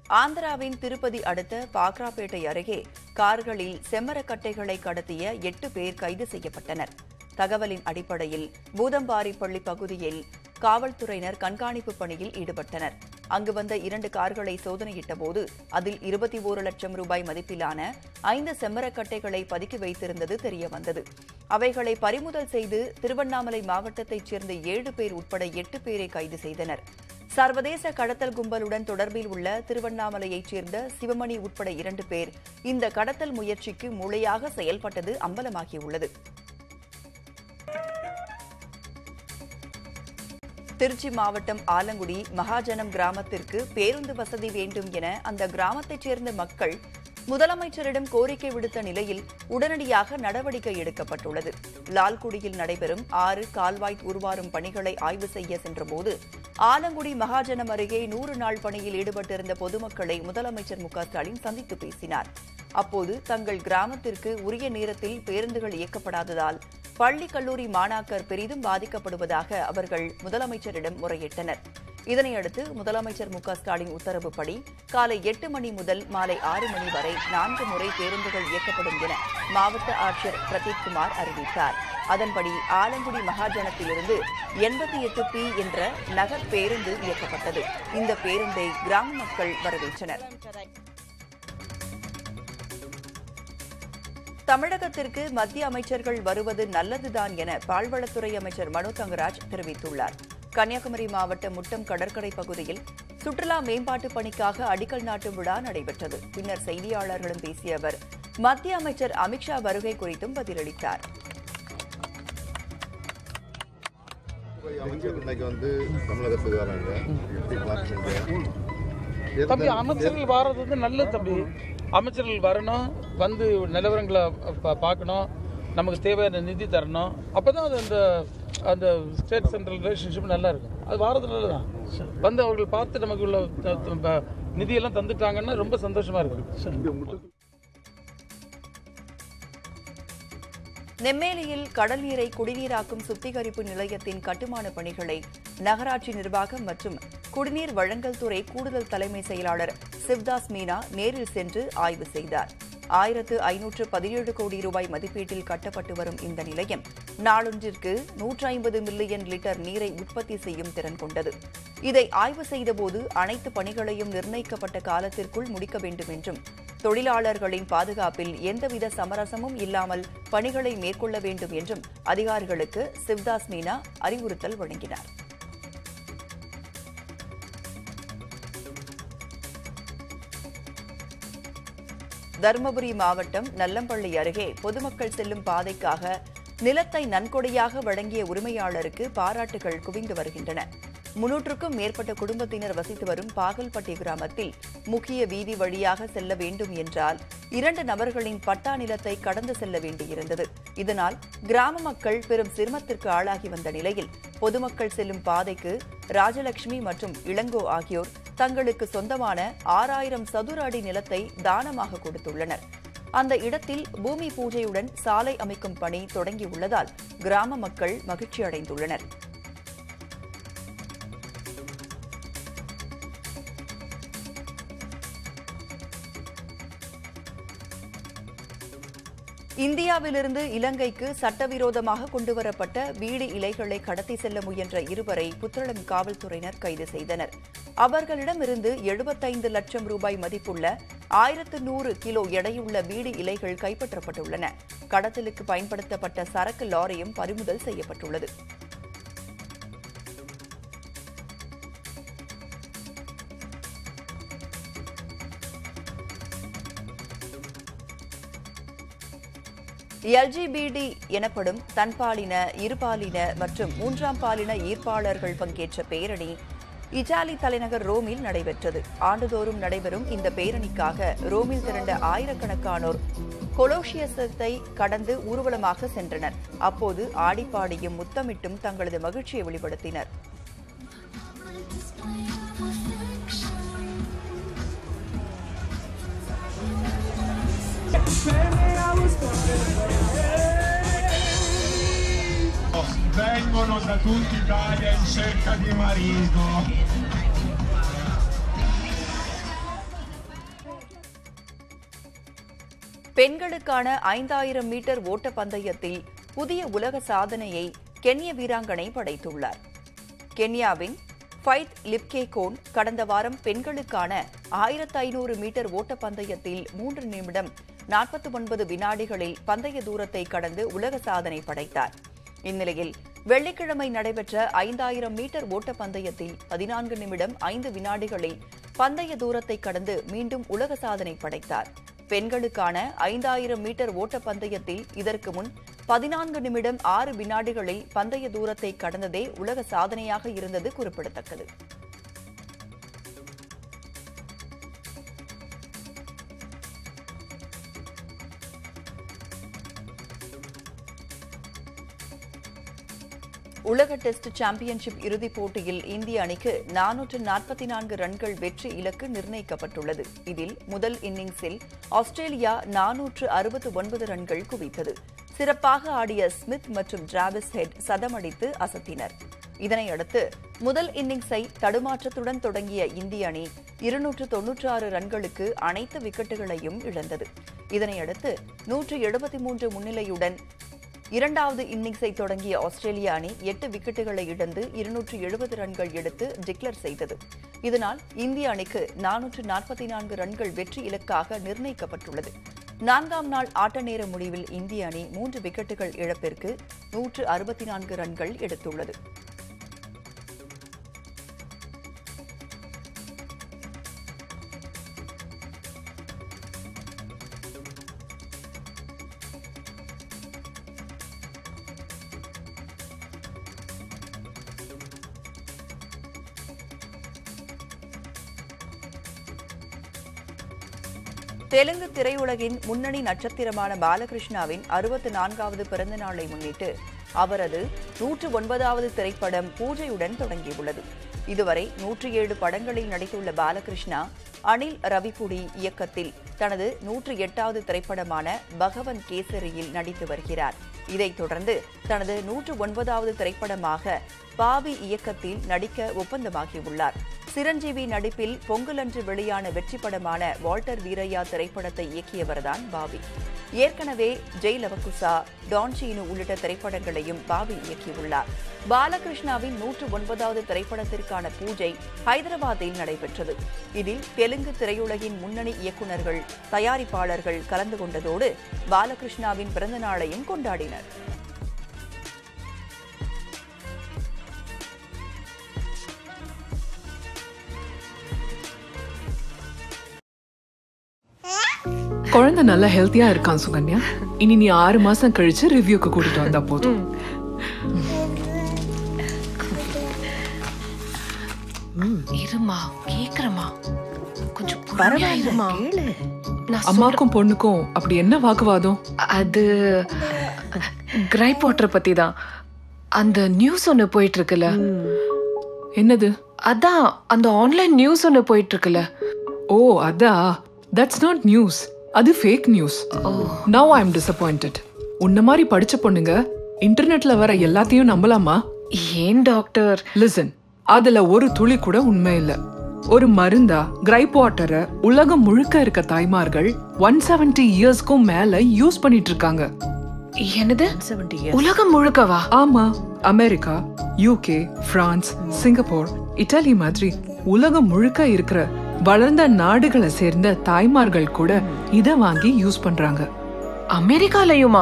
ஆந்திராவின் திருப்பதி அடுத்த பாக்ராப்பேட்டை அருகே கார்களில் செம்மரக்கட்டைகளை கடத்திய எட்டு பேர் கைது செய்யப்பட்டனர் தகவலின் அடிப்படையில் பூதம்பாரிப்பள்ளி பகுதியில் காவல்துறையினர் கண்காணிப்பு பணியில் ஈடுபட்டனர் அங்கு வந்த இரண்டு கார்களை சோதனையிட்ட போது அதில் இருபத்தி ஓரு லட்சம் ரூபாய் மதிப்பிலான ஐந்து செம்மரக்கட்டைகளை பதுக்கி வைத்திருந்தது தெரியவந்தது அவைகளை பறிமுதல் செய்து திருவண்ணாமலை மாவட்டத்தைச் சேர்ந்த ஏழு பேர் உட்பட எட்டு பேரை கைது செய்தனர் சர்வதேச கடத்தல் கும்பலுடன் தொடர்பில் உள்ள திருவண்ணாமலையைச் சேர்ந்த சிவமணி உட்பட இரண்டு பேர் இந்த கடத்தல் முயற்சிக்கு மூளையாக செயல்பட்டது அம்பலமாகியுள்ளது திருச்சி மாவட்டம் ஆலங்குடி மகாஜனம் கிராமத்திற்கு பேருந்து வசதி வேண்டும் என அந்த கிராமத்தைச் சேர்ந்த மக்கள் முதலமைச்சரிடம் கோரிக்கை விடுத்த நிலையில் உடனடியாக நடவடிக்கை எடுக்கப்பட்டுள்ளது லால்குடியில் நடைபெறும் ஆறு கால்வாய் உருவாரும் பணிகளை ஆய்வு செய்ய சென்றபோது ஆலங்குடி மகாஜனம் அருகே நூறு நாள் பணியில் ஈடுபட்டிருந்த பொதுமக்களை முதலமைச்சர் மு க ஸ்டாலின் சந்தித்து பேசினார் அப்போது தங்கள் கிராமத்திற்கு உரிய நேரத்தில் பேருந்துகள் இயக்கப்படாததால் பள்ளி கல்லூரி மாணாக்கர் பெரிதும் பாதிக்கப்படுவதாக அவர்கள் முதலமைச்சரிடம் முறையிட்டனர் இதனையடுத்து முதலமைச்சர் மு க ஸ்டாலின் உத்தரவுப்படி காலை எட்டு மணி முதல் மாலை ஆறு மணி வரை நான்கு முறை பேருந்துகள் இயக்கப்படும் என மாவட்ட ஆட்சியர் பிரதீப் குமார் அறிவித்தார் அதன்படி ஆலங்குடி மகாஜனத்திலிருந்து எண்பத்தி எட்டு பி என்ற நகர் பேருந்து இயக்கப்பட்டது இந்த பேருந்தை கிராம மக்கள் வரவேற்றனர் தமிழகத்திற்கு மத்திய அமைச்சர்கள் வருவது நல்லதுதான் என பால்வளத்துறை அமைச்சர் மனோ தங்கராஜ் தெரிவித்துள்ளார் கன்னியாகுமரி மாவட்டம் முட்டம் கடற்கரை பகுதியில் சுற்றுலா மேம்பாட்டு பணிக்காக அடிக்கல் நாட்டும் விழா நடைபெற்றது பின்னர் செய்தியாளர்களிடம் பேசிய அவர் மத்திய அமைச்சர் அமித்ஷா வருகை குறித்தும் பதிலளித்தார் அமைச்சர் இன்னைக்கு வந்து தமிழகத்துக்கு வராங்க எப்படி பார்க்குறீங்க தம்பி அமைச்சர்கள் வர்றது வந்து நல்லது தம்பி அமைச்சர்கள் வரணும் வந்து நிலவரங்களை பா- பார்க்கணும் நமக்கு தேவையான நிதி தரணும் அப்போ தான் அது அந்த அந்த ஸ்டேட் சென்ட்ரல் ரிலேஷன்ஷிப் நல்லா இருக்கும் அது வாரது நல்லதான் வந்து அவர்கள் பார்த்து நமக்கு உள்ள த- த- ப- நிதியெல்லாம் தந்துட்டாங்கன்னா ரொம்ப சந்தோஷமா இருக்கும் நெம்மேலியில் கடல் நீரை குடிநீராக்கும் சுத்திகரிப்பு நிலையத்தின் கட்டுமான பணிகளை நகராட்சி நிர்வாகம் மற்றும் குடிநீர் வழங்கல் துறை கூடுதல் தலைமை செயலாளர் சிவ்தாஸ் மீனா நேரில் சென்று ஆய்வு செய்தார் ஆயிரத்து ஐநூற்று பதினேழு கோடி ரூபாய் மதிப்பீட்டில் கட்டப்பட்டு வரும் இந்த நிலையம் நாளொன்றிற்கு நூற்றி ஐம்பது மில்லியன் லிட்டர் நீரை உற்பத்தி செய்யும் திறன் கொண்டது இதை ஆய்வு செய்தபோது அனைத்து பணிகளையும் நிர்ணயிக்கப்பட்ட காலத்திற்குள் முடிக்க வேண்டும் என்றும் தொழிலாளர்களின் பாதுகாப்பில் எந்தவித சமரசமும் இல்லாமல் பணிகளை மேற்கொள்ள வேண்டும் என்றும் அதிகாரிகளுக்கு சிவ்தாஸ் மீனா அறிவுறுத்தல் வழங்கினார் தருமபுரி மாவட்டம் நல்லம்பள்ளி அருகே பொதுமக்கள் செல்லும் பாதைக்காக நிலத்தை நன்கொடையாக வழங்கிய உரிமையாளருக்கு பாராட்டுகள் குவிந்து வருகின்றன முன்னூற்றுக்கும் மேற்பட்ட குடும்பத்தினர் வசித்து வரும் பாகல்பட்டி கிராமத்தில் முக்கிய வீதி வழியாக செல்ல வேண்டும் என்றால் இரண்டு நபர்களின் பட்டா நிலத்தை கடந்து செல்ல வேண்டியிருந்தது இதனால் கிராம மக்கள் பெரும் சிரமத்திற்கு ஆளாகி வந்த நிலையில் பொதுமக்கள் செல்லும் பாதைக்கு ராஜலட்சுமி மற்றும் இளங்கோ ஆகியோர் தங்களுக்கு சொந்தமான ஆறாயிரம் சதுர அடி நிலத்தை தானமாக கொடுத்துள்ளனர் அந்த இடத்தில் பூமி பூஜையுடன் சாலை அமைக்கும் பணி தொடங்கியுள்ளதால் கிராம மக்கள் மகிழ்ச்சி அடைந்துள்ளனர் இந்தியாவிலிருந்து இலங்கைக்கு சட்டவிரோதமாக கொண்டுவரப்பட்ட வீடு இலைகளை கடத்தி செல்ல முயன்ற இருவரை புத்தளம் காவல்துறையினர் கைது செய்தனர் அவர்களிடமிருந்து எழுபத்தைந்து லட்சம் ரூபாய் மதிப்புள்ள ஆயிரத்து நூறு கிலோ எடையுள்ள வீடு இலைகள் கைப்பற்றப்பட்டுள்ளன கடத்தலுக்கு பயன்படுத்தப்பட்ட சரக்கு லாரியும் பறிமுதல் செய்யப்பட்டுள்ளது எல்ஜிபிடி எனப்படும் தன்பாலின இருபாலின மற்றும் மூன்றாம் பாலின ஈர்ப்பாளர்கள் பங்கேற்ற பேரணி இத்தாலி தலைநகர் ரோமில் நடைபெற்றது ஆண்டுதோறும் நடைபெறும் இந்த பேரணிக்காக ரோமில் திரண்ட ஆயிரக்கணக்கானோர் கொலோசியசத்தை கடந்து ஊர்வலமாக சென்றனர் அப்போது ஆடிப்பாடியும் முத்தமிட்டும் தங்களது மகிழ்ச்சியை வெளிப்படுத்தினர் Vengono da tutta Italia in cerca di marito. பெண்களுக்கான ஐந்தாயிரம் மீட்டர் ஓட்ட பந்தயத்தில் புதிய உலக சாதனையை கென்ய வீராங்கனை படைத்துள்ளார் கென்யாவின் ஃபைத் லிப்கேகோன் கடந்த வாரம் பெண்களுக்கான ஆயிரத்து ஐநூறு மீட்டர் ஓட்டப்பந்தயத்தில் மூன்று நிமிடம் நாற்பத்தி ஒன்பது வினாடிகளில் பந்தய தூரத்தை கடந்து உலக சாதனை படைத்தார் இந்நிலையில் வெள்ளிக்கிழமை நடைபெற்ற ஐந்தாயிரம் மீட்டர் ஓட்டப்பந்தயத்தில் பதினான்கு நிமிடம் ஐந்து வினாடிகளில் பந்தய தூரத்தை கடந்து மீண்டும் உலக சாதனை படைத்தார் பெண்களுக்கான ஐந்தாயிரம் மீட்டர் ஓட்டப்பந்தயத்தில் இதற்கு முன் பதினான்கு நிமிடம் ஆறு வினாடிகளில் பந்தய தூரத்தை கடந்ததே உலக சாதனையாக இருந்தது குறிப்பிடத்தக்கது உலக டெஸ்ட் சாம்பியன்ஷிப் இறுதிப் போட்டியில் இந்திய அணிக்கு நானூற்று நாற்பத்தி நான்கு ரன்கள் வெற்றி இலக்கு நிர்ணயிக்கப்பட்டுள்ளது இதில் முதல் இன்னிங்ஸில் ஆஸ்திரேலியா நானூற்று அறுபத்து ஒன்பது ரன்கள் குவித்தது சிறப்பாக ஆடிய ஸ்மித் மற்றும் டிராவிஸ் ஹெட் சதமடித்து அசத்தினர் இதனையடுத்து முதல் இன்னிங்ஸை தடுமாற்றத்துடன் தொடங்கிய இந்திய அணி இருநூற்று தொன்னூற்று ஆறு ரன்களுக்கு அனைத்து விக்கெட்டுகளையும் இழந்தது இதனையடுத்து நூற்று எழுபத்தி மூன்று முன்னிலையுடன் இரண்டாவது இன்னிங்ஸை தொடங்கிய ஆஸ்திரேலிய அணி எட்டு விக்கெட்டுகளை இழந்து இருநூற்று எழுபது ரன்கள் எடுத்து டிக்ளேர் செய்தது இதனால் இந்திய அணிக்கு நானூற்று நாற்பத்தி நான்கு ரன்கள் வெற்றி இலக்காக நிர்ணயிக்கப்பட்டுள்ளது நான்காம் நாள் ஆட்ட நேர முடிவில் இந்திய அணி மூன்று விக்கெட்டுகள் இழப்பிற்கு நூற்று அறுபத்தி நான்கு ரன்கள் எடுத்துள்ளது தெலுங்கு திரையுலகின் முன்னணி நட்சத்திரமான பாலகிருஷ்ணாவின் அறுபத்து நான்காவது பிறந்த நாளை முன்னிட்டு அவரது நூற்று ஒன்பதாவது திரைப்படம் பூஜையுடன் தொடங்கியுள்ளது இதுவரை நூற்றி ஏழு படங்களில் நடித்துள்ள பாலகிருஷ்ணா அனில் ரவிபுடி இயக்கத்தில் தனது நூற்று எட்டாவது திரைப்படமான பகவன் கேசரியில் நடித்து வருகிறார் இதைத் தொடர்ந்து தனது நூற்று ஒன்பதாவது திரைப்படமாக பாவி இயக்கத்தில் நடிக்க ஒப்பந்தமாகியுள்ளார் சிரஞ்சீவி நடிப்பில் பொங்கலன்று வெளியான வெற்றி படமான வால்டர் வீரையா திரைப்படத்தை இயக்கியவர்தான் பாவி ஏற்கனவே ஜெய் லவகுசா டான் சீனு உள்ளிட்ட திரைப்படங்களையும் பாவி இயக்கியுள்ளார் பாலகிருஷ்ணாவின் நூற்று ஒன்பதாவது திரைப்படத்திற்கான பூஜை ஹைதராபாத்தில் நடைபெற்றது இதில் தெலுங்கு திரையுலகின் முன்னணி இயக்குநர்கள் தயாரிப்பாளர்கள் கலந்து கொண்டதோடு பாலகிருஷ்ணாவின் பிறந்த நாளையும் கொண்டாடினர் குழந்தை நல்லா ஹெல்த்தியா இருக்கான் சுகன்யா இனி நீ ஆறு மாசம் கழிச்சு ரிவ்யூக்கு கூட்டிட்டு வந்தா போதும் இருமா கேக்குறமா கொஞ்சம் பொறுமையா இருமா நான் சொல்ற- அம்மாக்கும் பொண்ணுக்கும் அப்படி என்ன வாக்குவாதம் அது கிரைப் வாட்டர் பத்தி தான் அந்த நியூஸ் ஒன்னு போயிட்டு இருக்குல்ல என்னது அதான் அந்த ஆன்லைன் நியூஸ் ஒன்னு போயிட்டு இருக்குல்ல ஓ அதா தட்ஸ் நாட் நியூஸ் அது fake news now I am disappointed உன்ன மாதிரி படிச்ச பொண்ணுங்க இன்டர்நெட்ல வர எல்லாத்தையும் நம்பலாமா ஏன் டாக்டர் லிசன் அதுல ஒரு துளி கூட உண்மை இல்ல ஒரு மருந்தா கிரைப் வாட்டரை உலகம் முழுக்க இருக்க தாய்மார்கள் ஒன் செவன்டி இயர்ஸ்க்கும் மேல யூஸ் பண்ணிட்டு இருக்காங்க என்னது உலகம் முழுக்கவா ஆமா America UK France Singapore Italy மாதிரி உலகம் முழுக்க இருக்கிற வளர்ந்த நாடுகளை சேர்ந்த தாய்மார்கள் கூட இத வாங்கி யூஸ் பண்றாங்க அமெரிக்காலயுமா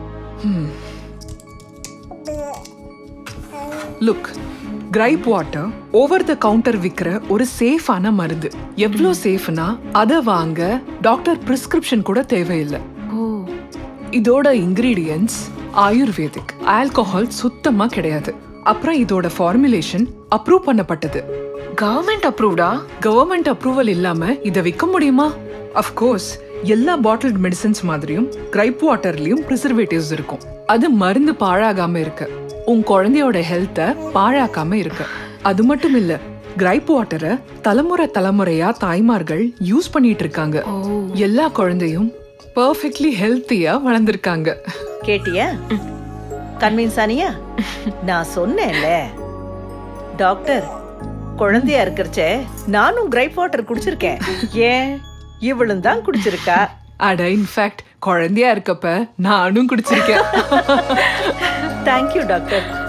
look gripe water over the counter விக்கிற ஒரு சேஃபான மருந்து எவ்வளோ சேஃப்னா அதை வாங்க டாக்டர் பிரிஸ்கிரிப்ஷன் கூட தேவையில்லை ஓ இதோட இன்கிரீடியன்ஸ் ஆயுர்வேதிக் ஆல்கஹால் சுத்தமா கிடையாது அப்புறம் இதோட ஃபார்முலேஷன் அப்ரூவ் பண்ணப்பட்டது கவர்மெண்ட் அப்ரூவ்டா கவர்மெண்ட் அப்ரூவல் இல்லாம இத விற்க முடியுமா அஃப்கோர்ஸ் எல்லா பாட்டில்ட் மெடிசன்ஸ் மாதிரியும் கிரைப் வாட்டர்லயும் ப்ரிசர்வேட்டிவ்ஸ் இருக்கும் அது மருந்து பாழாகாம இருக்கு உன் குழந்தையோட ஹெல்த்த பாழாக்காம இருக்கு அது மட்டும் இல்ல கிரைப் வாட்டரை தலைமுறை தலைமுறையா தாய்மார்கள் யூஸ் பண்ணிட்டு இருக்காங்க எல்லா குழந்தையும் பர்ஃபெக்ட்லி ஹெல்த்தியா வளர்ந்திருக்காங்க கேட்டியா கன்வின்ஸ் ஆனியா நான் சொன்னேன்ல டாக்டர் குழந்தையா இருக்கிறச்சே நானும் கிரைப் வாட்டர் குடிச்சிருக்கேன் ஏன் இவளும் தான் குடிச்சிருக்கா அட இன்ஃபேக்ட் குழந்தையா இருக்கப்ப நானும் குடிச்சிருக்கேன் தேங்க்யூ டாக்டர்